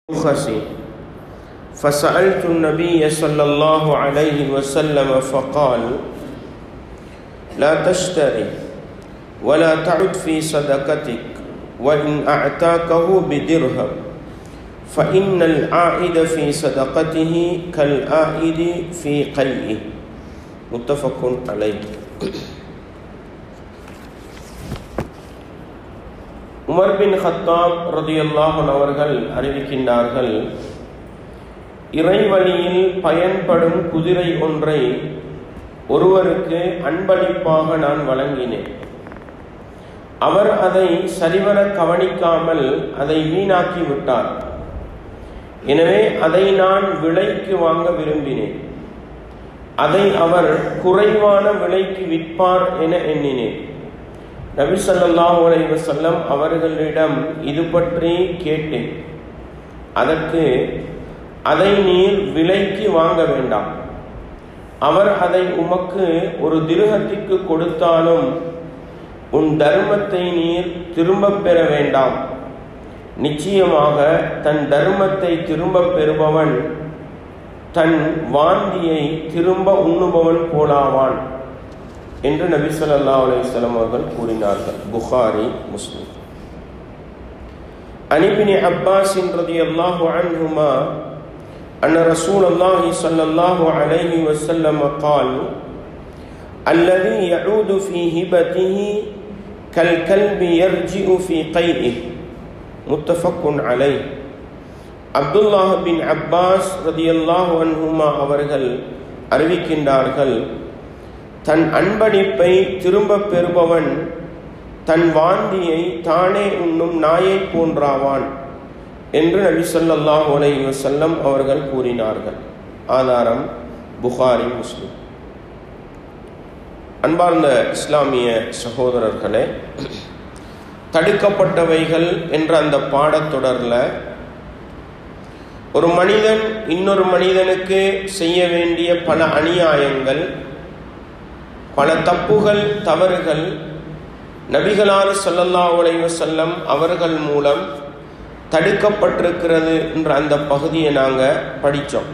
خسي فسألت النبي صلى الله عليه وسلم فقال لا تشتري ولا تعد في صدقتك وإن أعتاكه بدرهم فإن العائد في صدقته كالعائد في قيئه متفق عليه Umar பின் ஹத்தாப் ரதியல்லாஹன் அவர்கள் அறிவிக்கின்றார்கள் இறைவழியில் பயன்படும் குதிரை ஒன்றை ஒருவருக்கு அன்பளிப்பாக நான் வழங்கினேன் அவர் அதை சரிவர கவனிக்காமல் அதை வீணாக்கி விட்டார் எனவே அதை நான் விலைக்கு வாங்க விரும்பினேன் அதை அவர் குறைவான விலைக்கு விற்பார் என எண்ணினேன் நபி சொல்லாஹு அலைவசல்லம் அவர்களிடம் இது பற்றி கேட்டேன் அதற்கு அதை நீர் விலைக்கு வாங்க வேண்டாம் அவர் அதை உமக்கு ஒரு திருகத்திற்கு கொடுத்தாலும் உன் தர்மத்தை நீர் திரும்பப் பெற வேண்டாம் நிச்சயமாக தன் தர்மத்தை திரும்பப் பெறுபவன் தன் வாந்தியை திரும்ப உண்ணுபவன் போலாவான் என்று நபி சொல்லா அலையம் அவர்கள் கூறினார்கள் புகாரி முஸ்லிம் அனிபினி அப்பாஸின் ரதி அல்லாஹு அன்ஹுமா أن رسول الله صلى الله عليه وسلم قال الذي يعود في هبته كالكلب يرجع في قيئه متفق عليه அப்துல்லாஹ் பின் அப்பாஸ் ரதியல்லாஹு அன்ஹுமா அவர்கள் அறிவிக்கின்றார்கள் தன் அன்பளிப்பை திரும்ப பெறுபவன் தன் வாந்தியை தானே உண்ணும் நாயை போன்றாவான் என்று நபி சொல்லாஹ் அலை வசல்லம் அவர்கள் கூறினார்கள் ஆதாரம் புகாரி முஸ்லிம் அன்பார்ந்த இஸ்லாமிய சகோதரர்களே தடுக்கப்பட்டவைகள் என்ற அந்த பாடத்தொடரில் ஒரு மனிதன் இன்னொரு மனிதனுக்கு செய்ய வேண்டிய பல அநியாயங்கள் பல தப்புகள் தவறுகள் நபிகளார் சொல்லல்லா உலைவ செல்லம் அவர்கள் மூலம் தடுக்கப்பட்டிருக்கிறது என்ற அந்த பகுதியை நாங்கள் படித்தோம்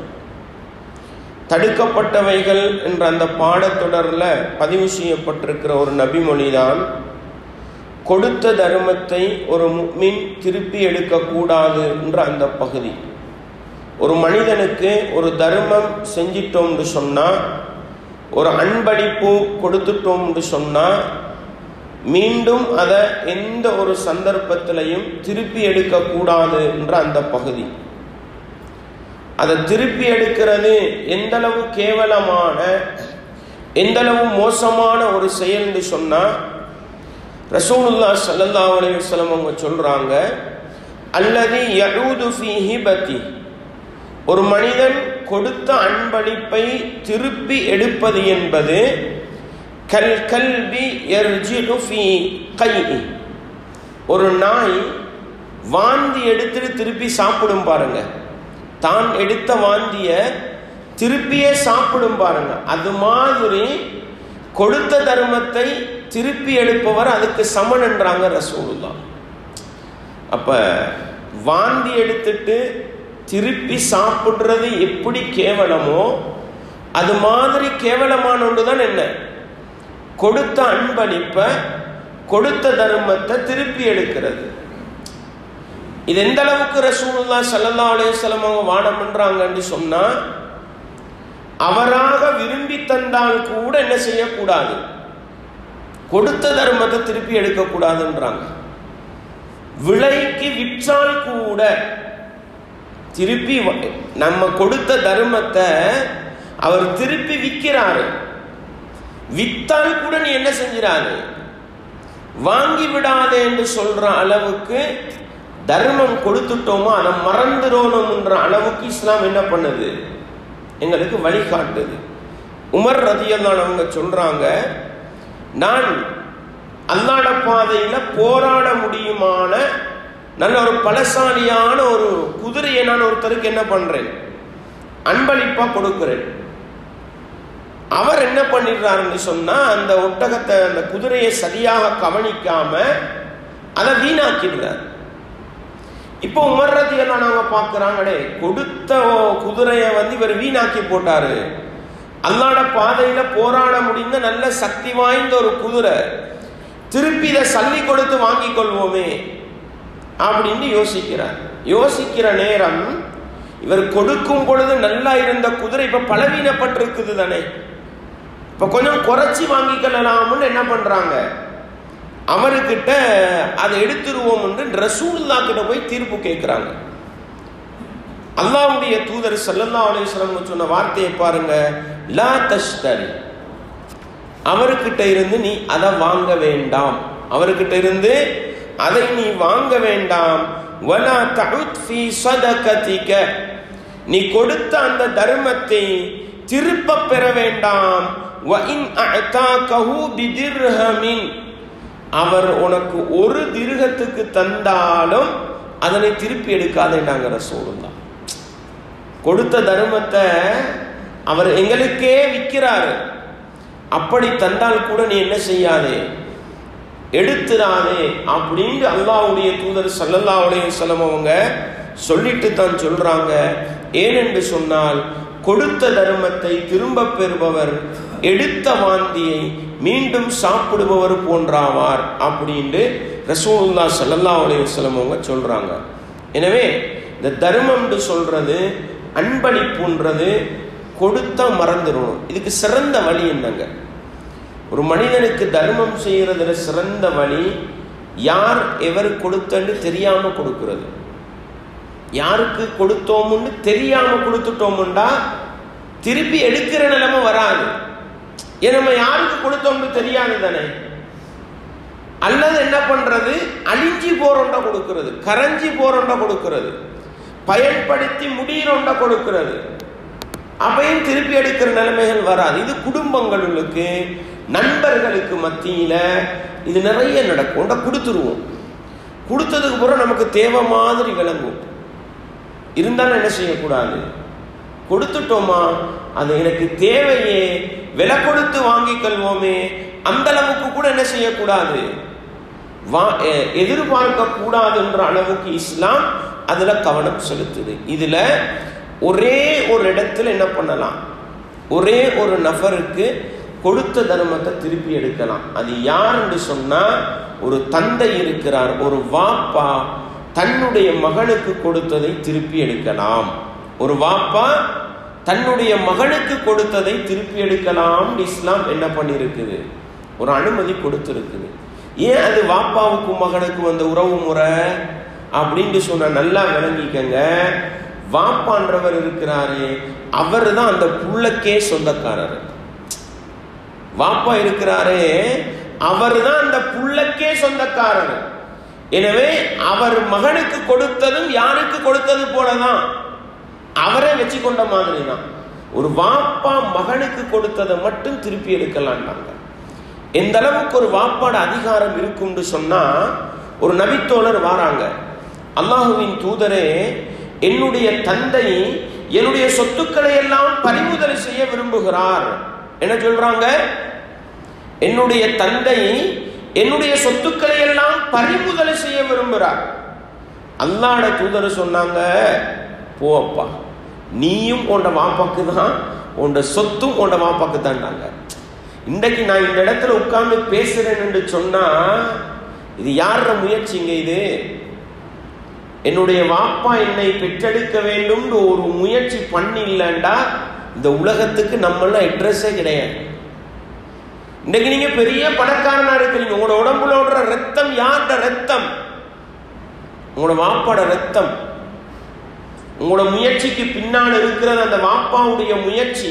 தடுக்கப்பட்டவைகள் என்ற அந்த பாடத்தொடரில் பதிவு செய்யப்பட்டிருக்கிற ஒரு நபிமொழிதான் கொடுத்த தர்மத்தை ஒரு மின் திருப்பி எடுக்கக்கூடாது என்ற அந்த பகுதி ஒரு மனிதனுக்கு ஒரு தர்மம் செஞ்சிட்டோம்னு சொன்னால் ஒரு அன்பளிப்பு கொடுத்துட்டோம்னு சொன்னால் மீண்டும் அதை எந்த ஒரு சந்தர்ப்பத்திலையும் திருப்பி எடுக்கக்கூடாது என்ற அந்த பகுதி அதை திருப்பி எடுக்கிறது எந்தளவு கேவலமான எந்தளவு மோசமான ஒரு செயல்னு சொன்னால் ரசூலுல்லா சல்லல்லா அலையம் அவங்க சொல்கிறாங்க அல்லது யூது ஃபி ஹிபத்தி ஒரு மனிதன் கொடுத்த அன்பளிப்பை திருப்பி எடுப்பது என்பது கல் கல்வி கை ஒரு நாய் வாந்தி எடுத்துட்டு திருப்பி சாப்பிடும் பாருங்க தான் எடுத்த வாந்திய திருப்பியே சாப்பிடும் பாருங்க அது மாதிரி கொடுத்த தர்மத்தை திருப்பி எடுப்பவர் அதுக்கு சமன் என்றாங்க ரசூலுல்லா அப்ப வாந்தி எடுத்துட்டு திருப்பி சாப்பிடுறது எப்படி கேவலமோ அது மாதிரி கேவலமான ஒன்று தான் என்ன கொடுத்த அன்பளிப்ப கொடுத்த தர்மத்தை திருப்பி எடுக்கிறது இது எந்த அளவுக்கு ரசூல்லா சல்லா அலேஸ்லம் அவங்க வானம் பண்றாங்கன்னு சொன்னா அவராக விரும்பி தந்தால் கூட என்ன செய்யக்கூடாது கொடுத்த தர்மத்தை திருப்பி எடுக்கக்கூடாதுன்றாங்க விலைக்கு விற்றால் கூட திருப்பி நம்ம கொடுத்த தர்மத்தை அவர் திருப்பி விற்கிறாரு வித்தால் கூட நீ என்ன செஞ்சிடாது வாங்கி விடாதே என்று சொல்ற அளவுக்கு தர்மம் கொடுத்துட்டோமோ அதை மறந்துடணும்ன்ற அளவுக்கு இஸ்லாம் என்ன பண்ணுது எங்களுக்கு வழிகாட்டுது உமர் ரதியல்லான் அவங்க சொல்றாங்க நான் அல்லாட பாதையில போராட முடியுமான நல்ல ஒரு பலசாலியான ஒரு குதிரையை நான் ஒருத்தருக்கு என்ன பண்றேன் அன்பளிப்பா கொடுக்கிறேன் அவர் என்ன பண்ணிடுறாருன்னு சொன்னா அந்த ஒட்டகத்தை அந்த குதிரையை சரியாக கவனிக்காம அதை வீணாக்கிடுறார் இப்போ உமர்றது எல்லாம் நாங்க பார்க்கிறாங்களே கொடுத்த குதிரையை வந்து இவர் வீணாக்கி போட்டாரு அல்லாட பாதையில போராட முடிந்த நல்ல சக்தி வாய்ந்த ஒரு குதிரை திருப்பி இதை சல்லி கொடுத்து வாங்கிக் கொள்வோமே அப்படின்னு யோசிக்கிறார் யோசிக்கிற நேரம் இவர் கொடுக்கும் பொழுது நல்லா இருந்த குதிரை இப்ப பலவீனப்பட்டிருக்குது தானே இப்ப கொஞ்சம் குறைச்சி வாங்கிக்கலாம்னு என்ன பண்றாங்க அவர்கிட்ட அதை எடுத்துருவோம் என்று ரசூல்லா கிட்ட போய் தீர்ப்பு கேட்கிறாங்க அல்லாவுடைய தூதர் சல்லல்லா அலிஸ்லாம் சொன்ன வார்த்தையை பாருங்க லா தஷ்தரி அவர்கிட்ட இருந்து நீ அதை வாங்க வேண்டாம் அவர்கிட்ட இருந்து அதை நீ வாங்க வேண்டாம் வலா தஉத் ஃபீ சதகதிக நீ கொடுத்த அந்த தர்மத்தை திருப்ப பெற வேண்டாம் வ இன் அஅதாகஹு பிதிர்ஹமின் அவர் உனக்கு ஒரு திருகத்துக்கு தந்தாலும் அதனை திருப்பி எடுக்காதேண்டாங்க ரசூலுல்லாஹ் கொடுத்த தர்மத்தை அவர் எங்களுக்கே விற்கிறாரு அப்படி தந்தால் கூட நீ என்ன செய்யாதே எடுத்துடாதே அப்படின்னு அல்லாவுடைய தூதர் சல்லல்லா அலையம் அவங்க சொல்லிட்டு தான் சொல்றாங்க ஏனென்று சொன்னால் கொடுத்த தர்மத்தை திரும்ப பெறுபவர் எடுத்த வாந்தியை மீண்டும் சாப்பிடுபவர் போன்றாவார் அப்படின்ட்டு ரசூலுல்லா சல்லல்லா அலையம் அவங்க சொல்றாங்க எனவே இந்த தர்மம்னு சொல்றது அன்பளிப்புன்றது கொடுத்தா மறந்துடணும் இதுக்கு சிறந்த வழி என்னங்க ஒரு மனிதனுக்கு தர்மம் செய்யறதுல சிறந்த வழி யார் எவர் கொடுத்தன்னு தெரியாம கொடுக்கிறது யாருக்கு கொடுத்தோம்னு தெரியாம கொடுத்துட்டோம்டா திருப்பி எடுக்கிற நிலைமை வராது ஏன் நம்ம யாருக்கு கொடுத்தோம்னு தெரியாது தானே அல்லது என்ன பண்றது அழிஞ்சி போறோண்ட கொடுக்கிறது கரைஞ்சி போறோண்ட கொடுக்கிறது பயன்படுத்தி முடியிறோண்ட கொடுக்கிறது அப்பையும் திருப்பி எடுக்கிற நிலைமைகள் வராது இது குடும்பங்களுக்கு நண்பர்களுக்கு மத்தியில இது நிறைய நடக்கும் உண்ட கொடுத்துருவோம் கொடுத்ததுக்கு பிறகு நமக்கு தேவை மாதிரி விளங்கும் இருந்தாலும் என்ன செய்யக்கூடாது கொடுத்துட்டோமா அது எனக்கு தேவையே விலை கொடுத்து வாங்கிக் கொள்வோமே அந்த அளவுக்கு கூட என்ன செய்யக்கூடாது வா எதிர்பார்க்க கூடாதுன்ற அளவுக்கு இஸ்லாம் அதுல கவனம் செலுத்துது இதுல ஒரே ஒரு இடத்துல என்ன பண்ணலாம் ஒரே ஒரு நபருக்கு கொடுத்த தர்மத்தை திருப்பி எடுக்கலாம் அது யாருன்னு சொன்னா ஒரு தந்தை இருக்கிறார் ஒரு வாப்பா தன்னுடைய மகனுக்கு கொடுத்ததை திருப்பி எடுக்கலாம் ஒரு வாப்பா தன்னுடைய மகனுக்கு கொடுத்ததை திருப்பி எடுக்கலாம் இஸ்லாம் என்ன பண்ணியிருக்குது ஒரு அனுமதி கொடுத்துருக்குது ஏன் அது வாப்பாவுக்கும் மகனுக்கும் வந்த உறவு முறை அப்படின்னு சொன்ன நல்லா விளங்கிக்கங்க வாப்பான்றவர் இருக்கிறாரு அவர் தான் அந்த புள்ளக்கே சொந்தக்காரர் வாப்பா இருக்கிறாரே அவர் தான் அந்த புள்ளக்கே சொந்தக்காரர் எனவே அவர் மகனுக்கு கொடுத்ததும் யாருக்கு கொடுத்தது போலதான் அவரே வச்சு கொண்ட மாதிரி தான் ஒரு வாப்பா மகனுக்கு கொடுத்ததை மட்டும் திருப்பி எடுக்கலான்னாங்க எந்த அளவுக்கு ஒரு வாப்பாட அதிகாரம் இருக்கும்னு சொன்னா ஒரு நபித்தோழர் வாராங்க அல்லாஹுவின் தூதரே என்னுடைய தந்தை என்னுடைய சொத்துக்களை எல்லாம் பறிமுதல் செய்ய விரும்புகிறார் என்ன சொல்றாங்க என்னுடைய தந்தை என்னுடைய சொத்துக்களை எல்லாம் பறிமுதல் செய்ய விரும்புகிறார் அல்லாட தூதர் சொன்னாங்க போப்பா நீயும் உண்ட வாப்பாக்கு தான் உண்ட சொத்தும் உண்ட வாப்பாக்கு தான்டாங்க இன்றைக்கு நான் இந்த இடத்துல உட்கார்ந்து பேசுறேன் என்று சொன்னா இது யார முயற்சிங்க இது என்னுடைய வாப்பா என்னை பெற்றெடுக்க வேண்டும் ஒரு முயற்சி பண்ணி இல்லைண்டா இந்த உலகத்துக்கு நம்மளாம் அட்ரஸே கிடையாது இன்னைக்கு நீங்க பெரிய பணக்காரனா இருக்கிறீங்க உங்களோட உடம்புல ஓடுற ரத்தம் யார்ட ரத்தம் உங்களோட வாப்பாட ரத்தம் உங்களோட முயற்சிக்கு பின்னால் இருக்கிறது அந்த வாப்பாவுடைய முயற்சி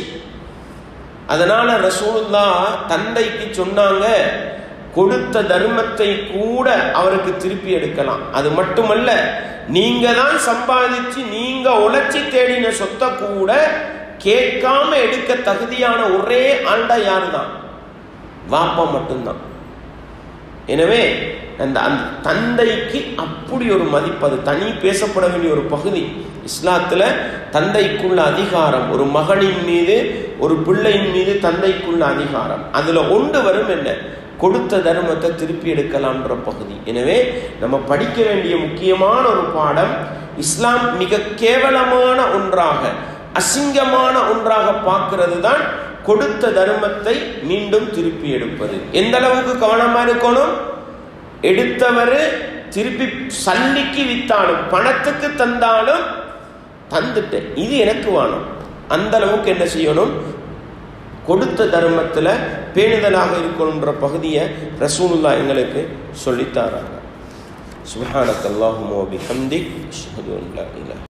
அதனால ரசூலுல்லா தந்தைக்கு சொன்னாங்க கொடுத்த தர்மத்தை கூட அவருக்கு திருப்பி எடுக்கலாம் அது மட்டுமல்ல நீங்க தான் சம்பாதிச்சு நீங்க உழைச்சி தேடின சொத்தை கூட கேட்காம எடுக்க தகுதியான ஒரே ஆண்டா யாரு தான் வாப்பா மட்டும்தான் எனவே அந்த அந்த தந்தைக்கு அப்படி ஒரு மதிப்பு அது தனி பேசப்பட வேண்டிய ஒரு பகுதி இஸ்லாத்துல தந்தைக்குள்ள அதிகாரம் ஒரு மகனின் மீது ஒரு பிள்ளையின் மீது தந்தைக்குள்ள அதிகாரம் அதுல ஒன்று வரும் என்ன கொடுத்த தர்மத்தை திருப்பி எடுக்கலாம்ன்ற பகுதி எனவே நம்ம படிக்க வேண்டிய முக்கியமான ஒரு பாடம் இஸ்லாம் மிக கேவலமான ஒன்றாக அசிங்கமான ஒன்றாக பார்க்கிறது தான் கொடுத்த தர்மத்தை மீண்டும் திருப்பி எடுப்பது எந்த அளவுக்கு கவனமா இருக்கணும் எடுத்தவர் திருப்பி சல்லிக்கு வித்தாலும் பணத்துக்கு தந்தாலும் தந்துட்டேன் இது எனக்கு வேணும் அந்த அளவுக்கு என்ன செய்யணும் கொடுத்த தர்மத்தில் பேணுதலாக இருக்கணுன்ற பகுதியை ரசூலுல்லா எங்களுக்கு சொல்லித்தாராங்க சுபஹானக்கல்லாஹுமோ பிஹம்திக் அஷ்ஹது அன் லா இலாஹ